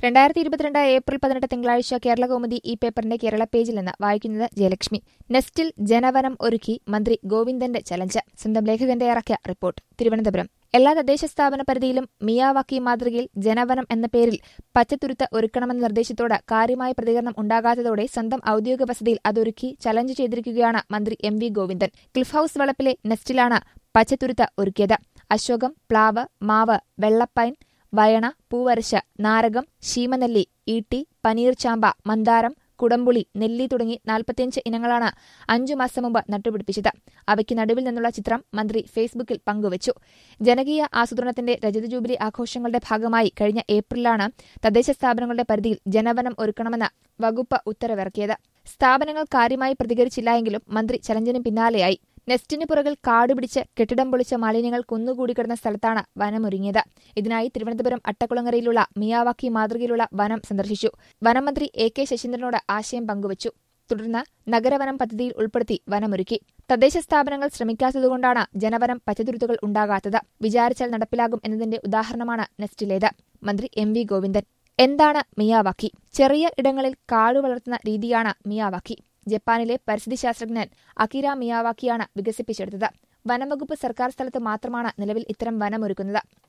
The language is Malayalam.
രണ്ടായിരത്തി ഇരുപത്തിരണ്ട് ഏപ്രിൽ പതിനെട്ട് തിങ്കളാഴ്ച കേരള കൗമുദി ഈ പേപ്പറിന്റെ കേരള പേജിൽ നിന്ന് വായിക്കുന്നത് ജയലക്ഷ്മി നെസ്റ്റിൽ ജനവനം ഒരുക്കി മന്ത്രി ഗോവിന്ദന്റെ ചലഞ്ച് സ്വന്തം ലേഖകന്റെ ഇറക്കിയ റിപ്പോർട്ട് തിരുവനന്തപുരം എല്ലാ തദ്ദേശ സ്ഥാപന പരിധിയിലും മിയാവാക്കി മാതൃകയിൽ ജനവനം എന്ന പേരിൽ പച്ചത്തുരുത്ത് ഒരുക്കണമെന്ന നിർദ്ദേശത്തോട് കാര്യമായ പ്രതികരണം ഉണ്ടാകാത്തതോടെ സ്വന്തം ഔദ്യോഗിക വസതിയിൽ അതൊരുക്കി ചലഞ്ച് ചെയ്തിരിക്കുകയാണ് മന്ത്രി M V Govindan Cliff House വളപ്പിലെ നെസ്റ്റിലാണ് പച്ചത്തുരുത്ത് ഒരുക്കിയത് അശോകം പ്ലാവ് മാവ് വെള്ളപ്പൈൻ വയണ പൂവരശ് നാരകം ശീമനെല്ലി ഈട്ടി പനീർചാമ്പ മന്ദാരം കുടംപുളി നെല്ലി തുടങ്ങി നാൽപ്പത്തിയഞ്ച് ഇനങ്ങളാണ് അഞ്ചു മാസം മുമ്പ് നട്ടുപിടിപ്പിച്ചത് അവയ്ക്ക് നടുവിൽ നിന്നുള്ള ചിത്രം മന്ത്രി ഫേസ്ബുക്കിൽ പങ്കുവച്ചു ജനകീയ ആസൂത്രണത്തിന്റെ രജത ജൂബിലി ആഘോഷങ്ങളുടെ ഭാഗമായി കഴിഞ്ഞ ഏപ്രിലാണ് തദ്ദേശ സ്ഥാപനങ്ങളുടെ പരിധിയിൽ ജനവനം ഒരുക്കണമെന്ന് വകുപ്പ് ഉത്തരവിറക്കിയത് സ്ഥാപനങ്ങൾ കാര്യമായി പ്രതികരിച്ചില്ലായെങ്കിലും മന്ത്രി ചലഞ്ചിന് പിന്നാലെയായി നെസ്റ്റിന് പുറകിൽ കാടുപിടിച്ച് കെട്ടിടം പൊളിച്ച മാലിന്യങ്ങൾ കുന്നുകൂടി കിടന്ന സ്ഥലത്താണ് വനമൊരുങ്ങിയത് ഇതിനായി തിരുവനന്തപുരം അട്ടക്കുളങ്ങരയിലുള്ള മിയാവാക്കി മാതൃകയിലുള്ള വനം സന്ദർശിച്ചു വനമന്ത്രി എ കെ ശശീന്ദ്രനോട് ആശയം പങ്കുവച്ചു തുടർന്ന് നഗരവനം പദ്ധതിയിൽ ഉൾപ്പെടുത്തി വനമൊരുക്കി തദ്ദേശ സ്ഥാപനങ്ങൾ ശ്രമിക്കാത്തതുകൊണ്ടാണ് ജനവനം പച്ചതുരുത്തുകൾ ഉണ്ടാകാത്തത് വിചാരിച്ചാൽ നടപ്പിലാകും എന്നതിന്റെ ഉദാഹരണമാണ് നെസ്റ്റിലേത് മന്ത്രി എം വി ഗോവിന്ദൻ എന്താണ് മിയാവാക്കി ചെറിയ ഇടങ്ങളിൽ കാടു വളർത്തുന്ന രീതിയാണ് മിയാവാക്കി ജപ്പാനിലെ പരിസ്ഥിതി ശാസ്ത്രജ്ഞൻ അകിര മിയാവാക്കിയാണ് വികസിപ്പിച്ചെടുത്തത് വനംവകുപ്പ് സർക്കാർ സ്ഥലത്ത് മാത്രമാണ് നിലവിൽ ഇത്തരം വനമൊരുക്കുന്നത്